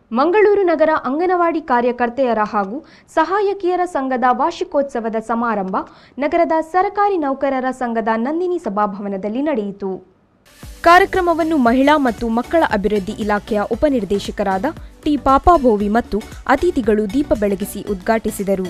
ಮಂಗಳೂರು ನಗರ ಅಂಗನವಾಡಿ ಕಾರ್ಯಕರ್ತೆಯರ ಹಾಗೂ ಸಹಾಯಕಿಯರ ಸಂಘದ ವಾರ್ಷಿಕೋತ್ಸವದ ಸಮಾರಂಭ ನಗರದ ಸರಕಾರಿ ನೌಕರರ ಸಂಘದ ನಂದಿನಿ ಸಭಾಭವನದಲ್ಲಿ ನಡೆಯಿತು ಕಾರ್ಯಕ್ರಮವನ್ನು ಮಹಿಳಾ ಮತ್ತು ಮಕ್ಕಳ ಅಭಿವೃದ್ಧಿ ಇಲಾಖೆಯ ಉಪನಿರ್ದೇಶಕರಾದ ಟಿ ಪಾಪಾಭೋವಿ ಮತ್ತು ಅತಿಥಿಗಳು ದೀಪ ಬೆಳಗಿಸಿ ಉದ್ಘಾಟಿಸಿದರು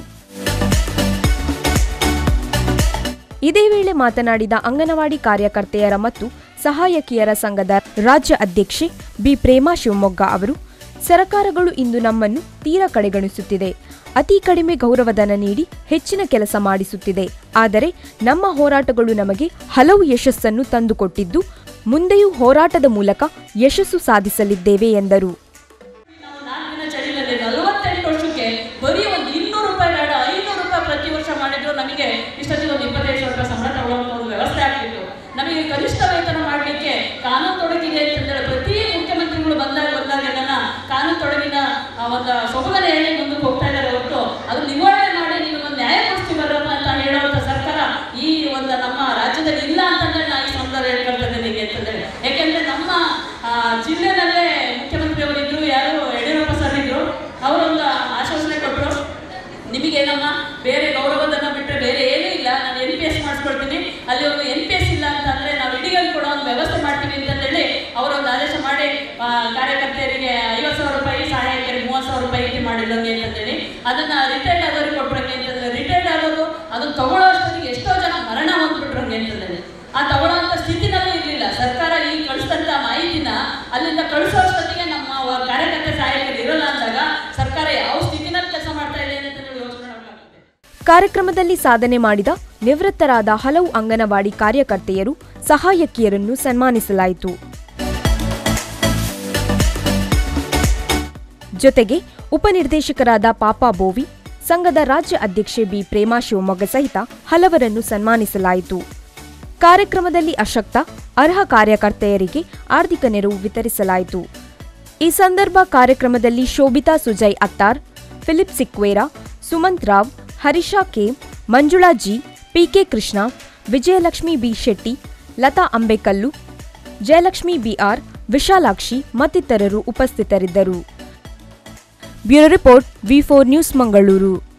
ಇದೇ ವೇಳೆ ಮಾತನಾಡಿದ ಅಂಗನವಾಡಿ ಕಾರ್ಯಕರ್ತೆಯರ ಮತ್ತು ಸಹಾಯಕಿಯರ ಸಂಘದ ರಾಜ್ಯ ಅಧ್ಯಕ್ಷೆ ಬಿ ಪ್ರೇಮಾ ಶಿವಮೊಗ್ಗ ಅವರು ಸರಕಾರಗಳು ಇಂದು ನಮ್ಮನ್ನು ತೀರಾ ಕಡೆಗಣಿಸುತ್ತಿದೆ ಅತಿ ಕಡಿಮೆ ಗೌರವಧನ ನೀಡಿ ಹೆಚ್ಚಿನ ಕೆಲಸ ಮಾಡಿಸುತ್ತಿದೆ ಆದರೆ ನಮ್ಮ ಹೋರಾಟಗಳು ನಮಗೆ ಹಲವು ಯಶಸ್ಸನ್ನು ತಂದುಕೊಟ್ಟಿದ್ದು ಮುಂದೆಯೂ ಹೋರಾಟದ ಮೂಲಕ ಯಶಸ್ಸು ಸಾಧಿಸಲಿದ್ದೇವೆ ಎಂದರು ನಾವು ನಾಲ್ಕು ದಿನ ಚಳಿನಲ್ಲಿ ನಲವತ್ತೆಂಟು ವರ್ಷಕ್ಕೆ ಬರೀ ಒಂದು ಇನ್ನೂರು ರೂಪಾಯಿ ಬೇಡ ಐನೂರು ರೂಪಾಯಿ ಪ್ರತಿ ವರ್ಷ ಮಾಡಿದ್ರು ನಮಗೆ ಇಷ್ಟೊತ್ತಿಗೆ ಒಂದು ಇಪ್ಪತ್ತೈದು ಸಾವಿರ ರೂಪಾಯಿ ಸಂಬಳ ತಗೊಳ್ಳುವಂಥ ಒಂದು ವ್ಯವಸ್ಥೆ ಆಗ್ತಿತ್ತು ನಮಗೆ ಕನಿಷ್ಠ ವೇತನ ಮಾಡಲಿಕ್ಕೆ ಕಾನೂನು ತೊಡಗಿದೆ ಅಂತಂದ್ರೆ ಪ್ರತಿ ಮುಖ್ಯಮಂತ್ರಿಗಳು ಬಂದಾಗ ಬಂದಾಗೆಲ್ಲ ಕಾನೂನು ತೊಡಗಿನ ಆ ಒಂದು ಸೊಬಗನ ಹೇಳಿ ಮುಂದಕ್ಕೆ ಹೋಗ್ತಾ ಇದ್ದಾರೆ ಹೊರತು ಅದು ನಿವಾರಣೆ ಮಾಡಿ ನಿಮಗೊಂದು ನ್ಯಾಯ ಕೊಡಿಸ್ತೀವಿ ಬರಪ್ಪ ಅಂತ ಹೇಳುವಂಥ ಸರ್ಕಾರ ಈ ಒಂದು ನಮ್ಮ ರಾಜ್ಯದಲ್ಲಿ ಇಲ್ಲ ಅಂತಂದ್ರೆ ನಾ ಈ ಸಂದರ್ಭ ಹೇಳ್ಕೊಳ್ತಾ ಇದ್ದೀನಿ ಅಂತಂದ್ರೆ ಯಾಕೆಂದ್ರೆ ನಮ್ಮ ಆ, ಜಿಲ್ಲೆನಲ್ಲೇ ಮುಖ್ಯಮಂತ್ರಿಯವರು ಇದ್ರು ಯಾರು ಯಡಿಯೂರಪ್ಪ ಸರ್ ಇದ್ರು ಅವರೊಂದು ಆಶ್ವಾಸನೆ ಕೊಟ್ಟರು ನಿಮಗೇನಮ್ಮ ಬೇರೆ ಗೌರವಧನ ಬಿಟ್ಟರೆ ಬೇರೆ ಏನೂ ಇಲ್ಲ ನಾನು ಎನ್ ಪಿ ಎಸ್ ಮಾಡಿಸ್ಕೊಳ್ತೀನಿ ಅಲ್ಲಿ ಒಂದು ಎನ್ ಪಿ ಎಸ್ ಇಲ್ಲ ಅಂತಂದರೆ ನಾವು ಇಡೀಗಲ್ಲಿ ಕೂಡ ಒಂದು ವ್ಯವಸ್ಥೆ ಮಾಡ್ತೀವಿ ಅಂತಂದೇಳಿ ಅವರೊಂದು ಆದೇಶ ಮಾಡಿ ಆ, ಕಾರ್ಯಕರ್ತೆಯರಿಗೆ ಐವತ್ತು ಸಾವಿರ ರೂಪಾಯಿ ಸಹಾಯಕರಿಗೆ ಮೂವತ್ತು ಸಾವಿರ ರೂಪಾಯಿ ಇಟ್ಟು ಮಾಡಿದಂಗೆ ಅಂತಂದೇಳಿ ಅದನ್ನು ರಿಟೈರ್ಡ್ ಆದವ್ರಿಗೆ ಕೊಟ್ರಂಗೆ ಅಂತಂದರೆ ರಿಟೈರ್ಡ್ ಆದವರು ಅದನ್ನು ತಗೊಳ್ಳೋ ಅಷ್ಟೊತ್ತಿಗೆ ಎಷ್ಟೋ ಜನ ಮರಣ ಹೊಂದ್ಬಿಟ್ರಂಗೆ ಅಂತಂದೇಳಿ ಆ ತಗೊಳ್ಳೋಂಥ ಸ್ಥಿತಿನಲ್ಲೂ ಇರಲಿಲ್ಲ ಸರ್ಕಾರ ಈ ಕಳಿಸಿದಂಥ ಮಾಹಿತಿನ ಅಲ್ಲಿಂದ ಕಳಿಸೋ ಅಷ್ಟೊತ್ತಿಗೆ ನಮ್ಮ ವ- ಕಾರ್ಯಕರ್ತೆ ಸಹಾಯಕರು ಇರೋಲ್ಲ ಅಂದಾಗ ಸರ್ಕಾರ ಯಾವ ಸ್ಥಿತಿನಲ್ಲಿ ಕೆಲಸ ಮಾಡ್ತಾ ಇದೆ ಅಂತ ನೀವು ಯೋಚನೆ ಮಾಡಬೇಕಾಗುತ್ತೆ ಕಾರ್ಯಕ್ರಮದಲ್ಲಿ ಸಾಧನೆ ಮಾಡಿದ ನಿವೃತ್ತರಾದ ಹಲವು ಅಂಗನವಾಡಿ ಕಾರ್ಯಕರ್ತೆಯರು ಸಹಾಯಕಿಯರನ್ನು ಸನ್ಮಾನಿಸಲಾಯಿತು ಜೊತೆಗೆ ಉಪನಿರ್ದೇಶಕರಾದ ಪಾಪಾ ಬೋವಿ ಸಂಘದ ರಾಜ್ಯ ಅಧ್ಯಕ್ಷೆ ಬಿ ಪ್ರೇಮಾ ಶಿವಮೊಗ್ಗ ಸಹಿತ ಹಲವರನ್ನು ಸನ್ಮಾನಿಸಲಾಯಿತು ಕಾರ್ಯಕ್ರಮದಲ್ಲಿ ಅಶಕ್ತ ಅರ್ಹ ಕಾರ್ಯಕರ್ತೆಯರಿಗೆ ಆರ್ಥಿಕ ನೆರವು ವಿತರಿಸಲಾಯಿತು ಈ ಸಂದರ್ಭ ಕಾರ್ಯಕ್ರಮದಲ್ಲಿ Shobhita Sujay Attar Philip Sequeira Sumanth Rao Harisha K Manjula G PK Krishna Vijayalakshmi B Shetty Latha Ambekallu Jayalakshmi BR Vishalakshi ಮತ್ತಿತರರು ಉಪಸ್ಥಿತರಿದ್ದರು bureau report V four news Mangaluru